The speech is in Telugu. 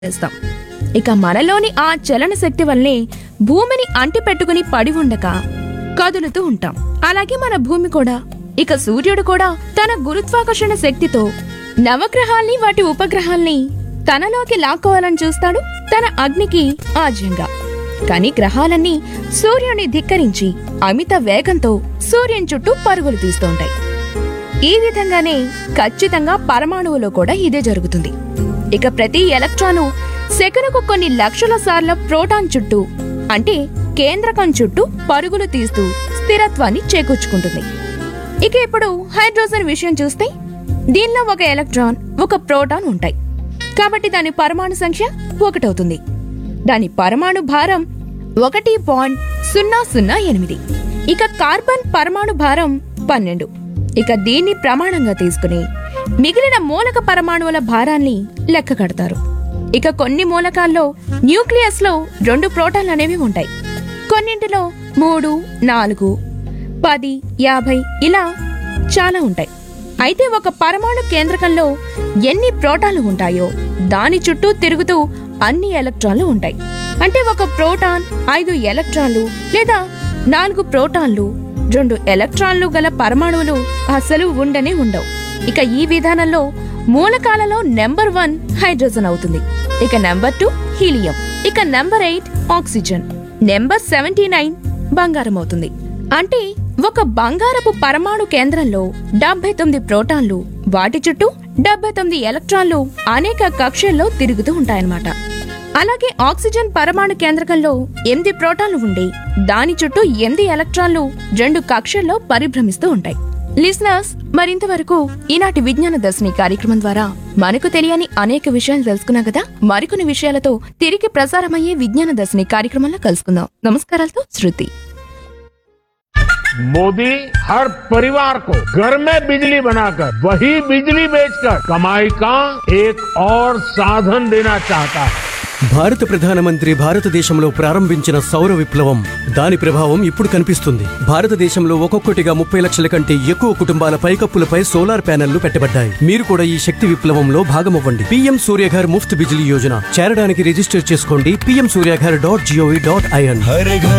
చేస్తాం ఇక మనలోని ఆ చలన శక్తి వల్లే భూమిని అంటిపెట్టుకుని పడి ఉండక కదులుతూ ఉంటాం అలాగే మన భూమి కూడా ఇక సూర్యుడు కూడా తన గురుత్వాకర్షణ శక్తితో నవగ్రహాల్ని వాటి ఉపగ్రహాల్ని తనలోకి లాక్కోవాలని చూస్తాడు తన అగ్నికి ఆజ్యంగా కానీ గ్రహాలన్నీ సూర్యుని ధిక్కరించి అమిత వేగంతో సూర్యుని చుట్టూ పరుగులు తీస్తూ ఉంటాయి ఈ విధంగానే ఖచ్చితంగా పరమాణువులో కూడా ఇదే జరుగుతుంది ఇక ప్రతి ఎలక్ట్రాను సెకనుకు కొన్ని లక్షల సార్ల ప్రోటాన్ చుట్టూ అంటే కేంద్రకం చుట్టూ పరుగులు తీస్తూ స్థిరత్వాన్ని చేకూర్చుకుంటుంది ఇక ఇప్పుడు హైడ్రోజన్ విషయం చూస్తే దీనిలో ఒక ఎలక్ట్రాన్ ఒక ప్రోటాన్ ఉంటాయి కాబట్టి దాని పరమాణు సంఖ్య ఒకటవుతుంది దాని పరమాణు భారం ఒకటి పాయింట్ సున్నా సున్నా ఎనిమిది ఇక కార్బన్ పరమాణు భారం పన్నెండు ఇక దీన్ని ప్రమాణంగా తీసుకుని మిగిలిన మూలక పరమాణువుల భారాన్ని లెక్క కడతారు ఇక కొన్ని మూలకాల్లో న్యూక్లియస్ లో రెండు ప్రోటాన్లు అనేవి ఉంటాయి కొన్నింటిలో మూడు నాలుగు పది యాభై ఇలా చాలా ఉంటాయి అయితే ఒక పరమాణు కేంద్రకంలో ఎన్ని ప్రోటాన్లు ఉంటాయో దాని చుట్టూ తిరుగుతూ అన్ని ఎలక్ట్రాన్లు ఉంటాయి అంటే ఒక ప్రోటాన్ ఐదు ఎలక్ట్రాన్లు లేదా నాలుగు ప్రోటాన్లు రెండు ఎలక్ట్రాన్లు గల పరమాణువులు అసలు ఉండనే ఉండవు ఇక ఈ విధానంలో మూలకాలలో నెంబర్ వన్ హైడ్రోజన్ అవుతుంది ఇక నెంబర్ టూ హీలియం ఇక number eight oxygen number seventy nine బంగారం అవుతుంది అంటే ఒక బంగారపు పరమాణు కేంద్రంలో డెబ్బై తొమ్మిది ప్రోటాన్లు వాటి చుట్టూ డెబ్బై తొమ్మిది ఎలక్ట్రాన్లు అనేక కక్షల్లో తిరుగుతూ ఉంటాయన్నమాట అలాగే ఆక్సిజన్ పరమాణు కేంద్రకంలో ఎనిమిది ప్రోటాన్లు ఉండి దాని చుట్టూ ఎనిమిది ఎలక్ట్రాన్లు రెండు కక్షల్లో పరిభ్రమిస్తూ ఉంటాయి లిసనర్స్ మరింతవరకు ఈనాటి విజ్ఞాన దర్శిని కార్యక్రమం ద్వారా మనకు తెలియని అనేక విషయాలు తెలుసుకున్నాం కదా మరికొన్ని విషయాలతో తిరిగి ప్రసారమయ్యే విజ్ఞాన దర్శిని కార్యక్రమంలో కలుసుకుందాం నమస్కారాలతో శృతి मोदी हर परिवार को घर में बिजली बनाकर वही बिजली बेचकर कमाई का एक और साधन देना चाहता है భారత ప్రధానమంత్రి భారతదేశంలో ప్రారంభించిన సౌర విప్లవం దాని ప్రభావం ఇప్పుడు కనిపిస్తుంది భారతదేశంలో ఒక్కొక్కటిగా ముప్పై లక్షల కంటే ఎక్కువ కుటుంబాల పైకప్పులపై సోలార్ ప్యానెళ్లు పెట్టబడ్డాయి మీరు కూడా ఈ శక్తి విప్లవంలో భాగమవ్వండి పీఎం సూర్యఘర్ ముఫ్త్ బిజిలీ యోజన చేరడానికి రిజిస్టర్ చేసుకోండి PM Suryaghar dot GOV dot IN हर घर